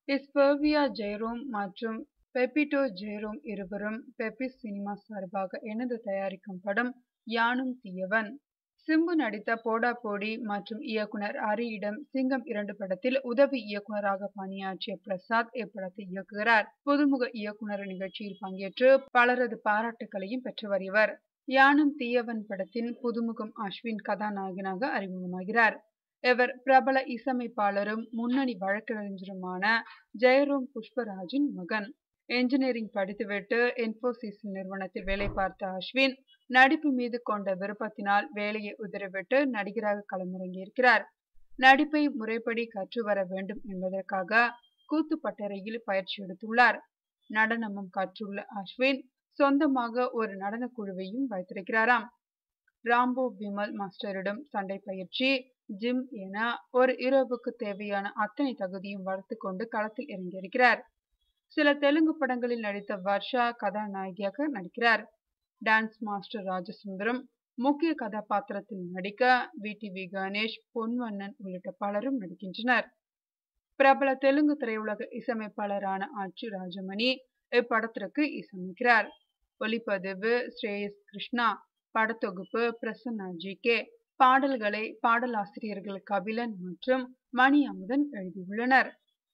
இஸ்பர்வியா ஜெயரோம் மற்றும் பெப்பிட்டோ ஜெயரோம் இருவரும் Pepys cinema சார்பாக இணைந்து தயாரிக்கும் படம் யானும் தீயவன் சிம்பு நடித்த போடா போடி மற்றும் இயக்குனர் ஹரியிடம் சிங்கம் இரண்டு படத்தில் உதவி இயக்குனராக பணியாற்றிய பிரசாத் இப்படத்தை இயக்குகிறார் புதுமுக இயக்குனர் நிகழ்ச்சியில் பங்கேற்று பலரது பாராட்டுகளையும் பெற்று வருகிறார் யானும் தீயவன் படத்தின் புதுமுகம் அஸ்வின் கதாநாயகனாக அறிமுகமாகிறார் இவர் பிரபல இசையமைப்பாளரும் முன்னணி வழக்கறிஞருமான ஜெயரோம் புஷ்பராஜின் மகன் என்ஜினியரிங் படித்துவிட்டு இன்போசிஸ் நிறுவனத்தில் வேலை பார்த்த அஸ்வின் நடிப்பு மீது கொண்ட விருப்பத்தினால் வேலையை உதறிவிட்டு நடிகராக களமிறங்கியிருக்கிறார் நடிப்பை முறைப்படி கற்று வர வேண்டும் என்பதற்காக கூத்துப்பட்டறையில் பயிற்சி எடுத்துள்ளார் நடனமும் கற்றுள்ள அஸ்வின் சொந்தமாக ஒரு நடன குழுவையும் வைத்திருக்கிறாராம் ராம்போ விமல் மாஸ்டரிடம் சண்டை பயிற்சி ஜிம் என ஒரு இரவுக்கு தேவையான அத்தனை தகுதியும் வளர்த்து கொண்டு களத்தில் இறங்கியிருக்கிறார் சில தெலுங்கு படங்களில் நடித்த வர்ஷா கதாநாயகியாக நடிக்கிறார் டான்ஸ் மாஸ்டர் ராஜசுந்தரம் முக்கிய கதாபாத்திரத்தில் நடிக்க V T V Ganesh Ponvannan உள்ளிட்ட பலரும் நடிக்கின்றனர் பிரபல தெலுங்கு திரையுலக இசையமைப்பாளரான ஆச்சு ராஜமணி இப்படத்திற்கு இசையமைக்கிறார் ஒளிப்பதிவு ஸ்ரேயஸ் கிருஷ்ணா படத்தொகுப்பு பிரசன்னா ஜி கே பாடல்களை பாடலாசிரியர்கள் கபிலன் மற்றும் மணி அமுதன் எழுதியுள்ளனர்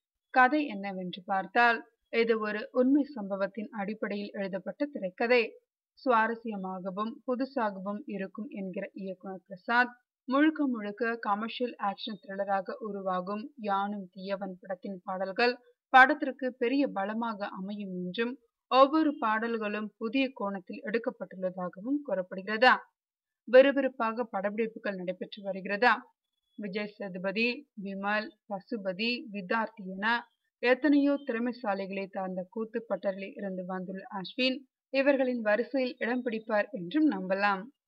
கதை என்னவென்று பார்த்தால் இது ஒரு உண்மை சம்பவத்தின் அடிப்படையில் எழுதப்பட்ட திரைக்கதை சுவாரஸ்யமாகவும் புதுசாகவும் இருக்கும் என்கிற இயக்குனர் பிரசாத் முழுக்க முழுக்க கமர்ஷியல் ஆக்ஷன் த்ரில்லராக உருவாகும் யானும் தீயவன் படத்தின் பாடல்கள் படத்திற்கு பெரிய பலமாக அமையும் என்றும் ஒவ்வொரு பாடல்களும் புதிய கோணத்தில் எடுக்கப்பட்டுள்ளதாகவும் கூறப்படுகிறதா விறுவிறுப்பாக படப்பிடிப்புகள் நடைபெற்று வருகிறதா விஜய் சேதுபதி விமல் பசுபதி வித்தார்த்தி என எத்தனையோ திறமைசாலிகளை சார்ந்த கூத்துப்பட்டறையில் இருந்து வந்துள்ள அஸ்வின் இவர்களின் வரிசையில் இடம் பிடிப்பார் என்றும் நம்பலாம்